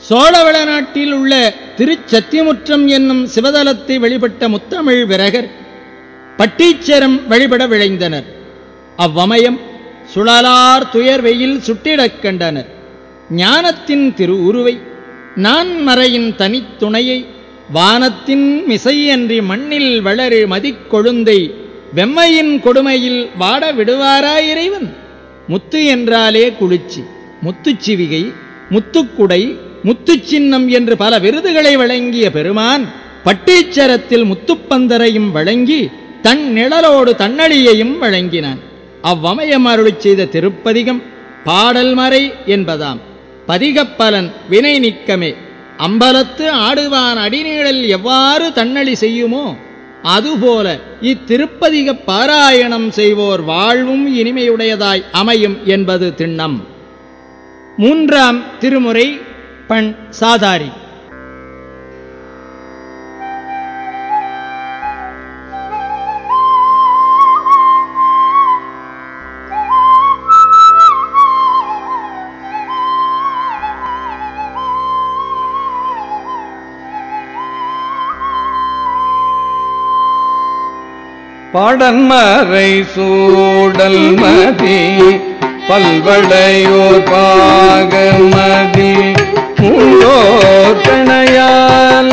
சோழவள நாட்டில் உள்ள திருச்சத்தியமுற்றம் என்னும் சிவதலத்தை வழிபட்ட முத்தமிழ் விரகர் பட்டீச்சரம் வழிபட விழைந்தனர் அவ்வமயம் சுழலார் துயர் வெயில் சுட்டிடக் கண்டனர் ஞானத்தின் திரு உருவை நான் மறையின் தனித்துணையை வானத்தின் மிசையன்றி மண்ணில் வளரு மதிக்கொழுந்தை வெம்மையின் கொடுமையில் வாட விடுவாரா இறைவன் முத்து என்றாலே குளிர்ச்சி முத்துச்சிவிகை முத்துக்குடை முத்துச்சின்னம் என்று பல விருதுகளை வழங்கிய பெருமான் பட்டீச்சரத்தில் முத்துப்பந்தரையும் வழங்கி தன் நிழலோடு தன்னழியையும் வழங்கினான் அவ்வமயம் அருளிச் செய்த திருப்பதிகம் பாடல் மறை என்பதாம் பதிகப்பலன் வினை நிற்கமே அம்பலத்து ஆடுவான் அடிநீழல் எவ்வாறு தன்னழி செய்யுமோ அதுபோல இத்திருப்பதிக பாராயணம் செய்வோர் வாழ்வும் இனிமையுடையதாய் அமையும் என்பது திண்ணம் மூன்றாம் திருமுறை பண் சாதாரி பாடன்மறை சூடல் மதி பல்வளையோர் பாகமதி மூலோர் கணையால்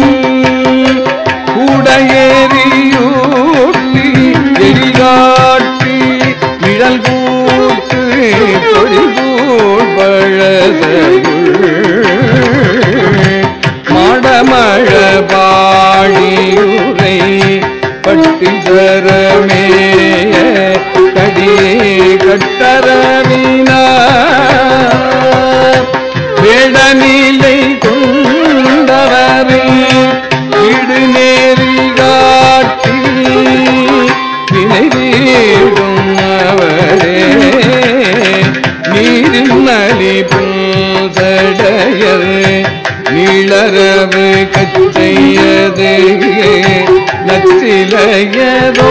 கூடையேறியூட்டி எரிகாட்டி நிழல் கூட்டு பொறிகூர் பழசையுள் மாடமழ பாடியுரை பட்டி சரமேய கடியே கட்டரவினா வேடநிலை கொண்டவரே வீடு நேரில் காட்டி வினை வீடும் அவரே நீரில் நலிப்பும் சடையர் நீளரவு கச்சையது நச்சிலையதோ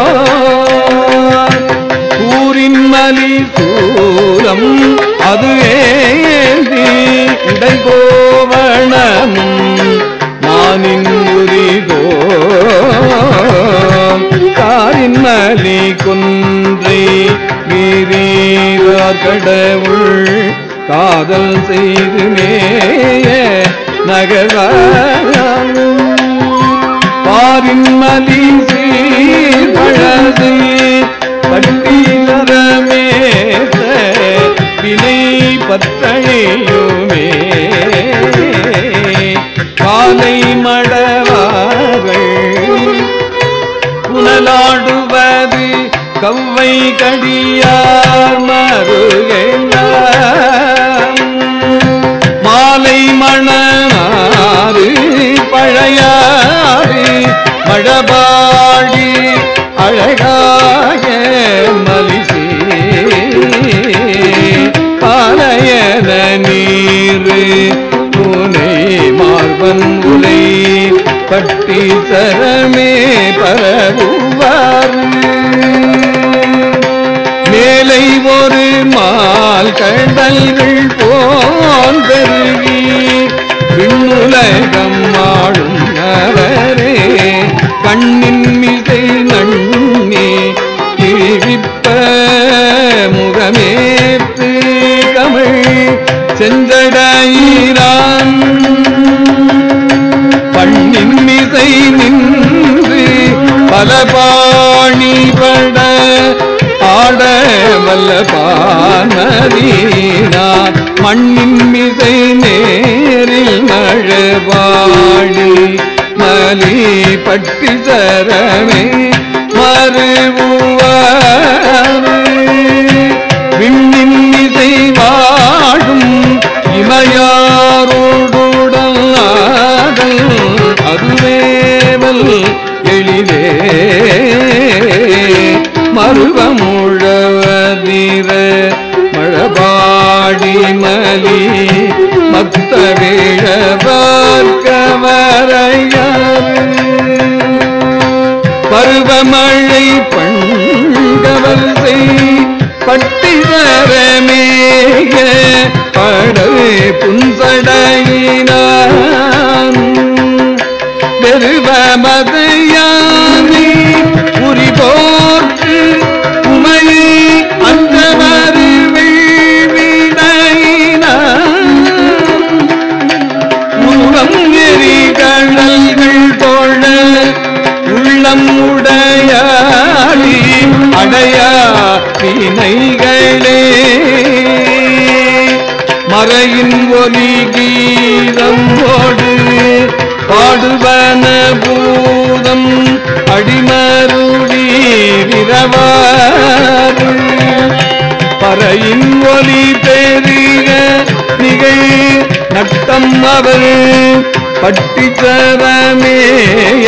கூறின் மலி சூலம் அது ஏந்தி இடைகோவணமும் மானின் உரிதோ காரின் மலி கொன்றை வீரீரார் கடவுள் காதல் செய்து மேய நகராம் பாரின் மலி சீர்பழது பட்டியரமேத்த வினை பத்தழையுமே காலை மடவார்கள் புனலாடுவது கவ்வை கடியார் மருகெல்லாம் மாலை மணனாறு பழையாறு மழபாடி அழகாய மலிசே பாலையன நீரு துணை மார்பன் உலை பட்டி சரமே பரவுவார் மேலை ஒரு மால் கடல்கள் போல் பெருகி விண்ணுலகம் ஆளும் அவரே கண்ணின் மிசை நன்னே கிழிவிப்ப முகமேற்று கமிழ் செஞ்சடையிறான் பண்ணின் மிசை நின்று பல பாணி பட ஆட வல்ல பானதீனா மண்ணின் மிசை நேரில் மழவாடி மலி பட்டி சரமே மறுவாறு விண்ணின் இசை வாழும் இமையாரோடுடன் ஆடல் அதுவேவல் எளிதே மருவமுழவதிர மழபாடி மலி மத்த பருவமழை பண்கவல் செய் பட்டிதரமேய படவே புன்சடையே மறையின் ஒலி கீதம்போடு பாடுவன பூதம் அடிமருடி விரவாறு பறையின் ஒலி பெருக நிகழ் நட்டம் அவர் பட்டி சரமேய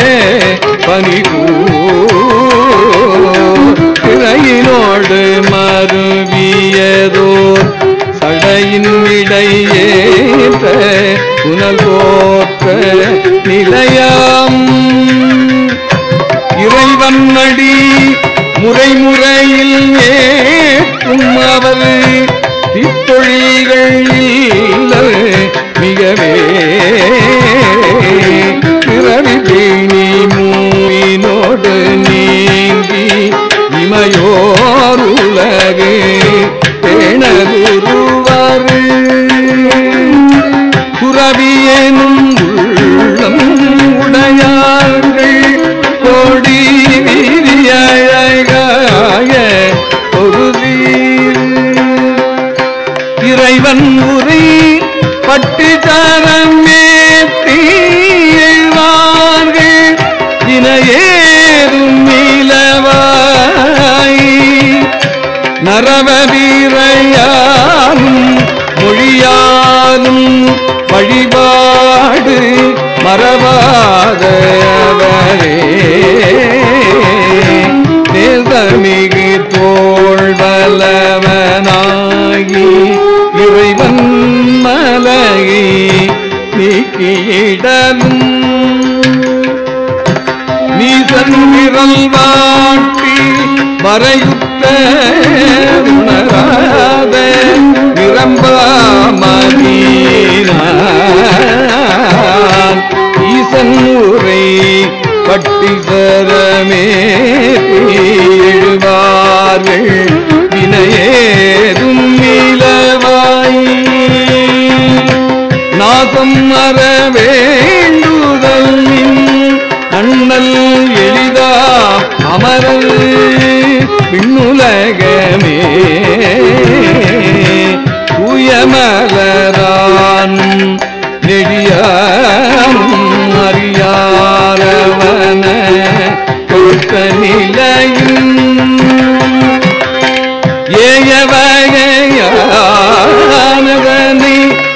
பனிகூரையினோடு மருவியதோர் சடையின் இடையேற்ற புனல் போற்ற நிலையம் இறைவன் அடி முறைமுறையில் ஏற்றும் அவர் தித்தொழிகள் இல்ல மிகவே பிறவி பேணி மூவினோடு நீங்கி இமையோர் உலகு பேணகுருவாரு துறவியேனும் உள்ளம் உடையார்கள் கோடி வீரியழகாய பொருதீர் இறைவன் உரை பட்டு தரமேத்தீழ்வார்கள் இனையேறும் நீலவாய் நரவ வீரையாலும் மொழியாலும் வழிபாடு மறவாதவரே நேர்தமிகு தோழ்வலவனாகி இறைவன் மலையை நீக்கியிடலும் நீசன் விரல் வாட்டி வரையுத்த உணராத நிரம்பாமதீனான் ஈசன் உரை பட்டி சரமே எழுவார்கள் வினையேதும் இலவாய் நாசம் மற வேண்டுதல் நின் அண்ணல் எளிதா அமரல் விண்ணுலகமே தூயமலரான் நெடியானும் அறியாரவன கொடுத்த நிலையும் ஏயவகையானதனை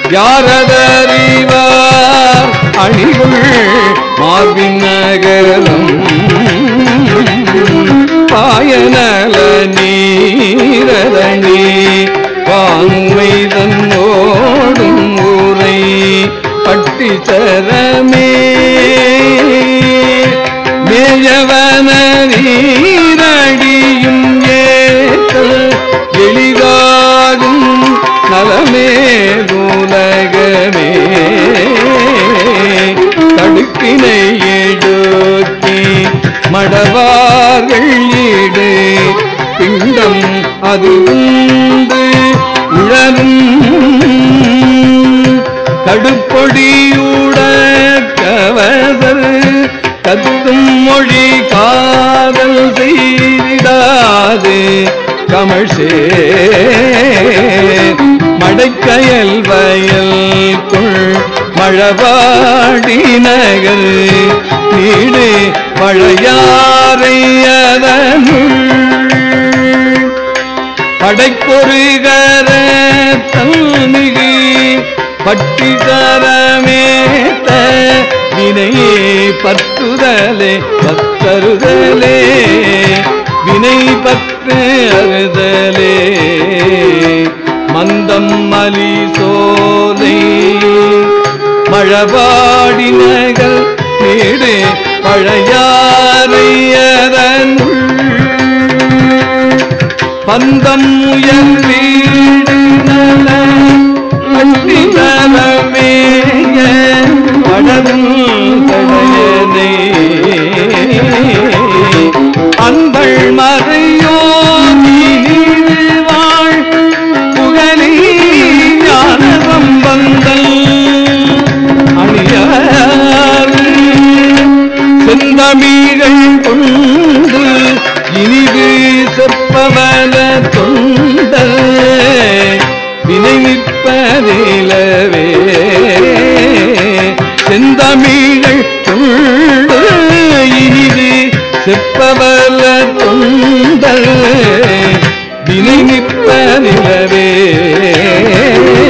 யாரதறிவார் அணிகுள் மார்பின் நகரம் பாயநல நீரதனி வாங்மை தன்னோடும் ஊரை பட்டி சரமே மேயவன நீரடியும் ஏற்றல் எளிதாகும் நலமே நூலகமே தடுக்கினை எடுக்கி மடவார்கள் ஈடு பிண்டம் அது உண்டு உழலும் கடுப்பொடியூட கவசர் கத்தும் மொழி காதல் செய்திடாது கமழ்சே மடைக்கயல் வயல் கொள் மழவாடி நகர் நீடு மழையாறையதனுள் படைப்பொருகர தல்மிகு பட்டி தரமேத்த வினையே பற்றுதலே பத்தருதலே வினை பற்று அறுதலே மந்தம் மலி சோலை மழபாடி நகர் நீடு பழையாறையதனுள் பந்தம் உயர் வீடு நல பட்டி நலமேய படரும் தடையனே அன்பள் மறையோ வாழ் புகழி ஞான சம்பந்தல் அணியார் செந்தமிழ் கொண்டு இனிது செப்பவல தொண்டல் நிற்பதிலவே செந்தமிழ்கள் துள்ளு இனிது செப்பவல தொண்டல் வினை நிற்பதிலவே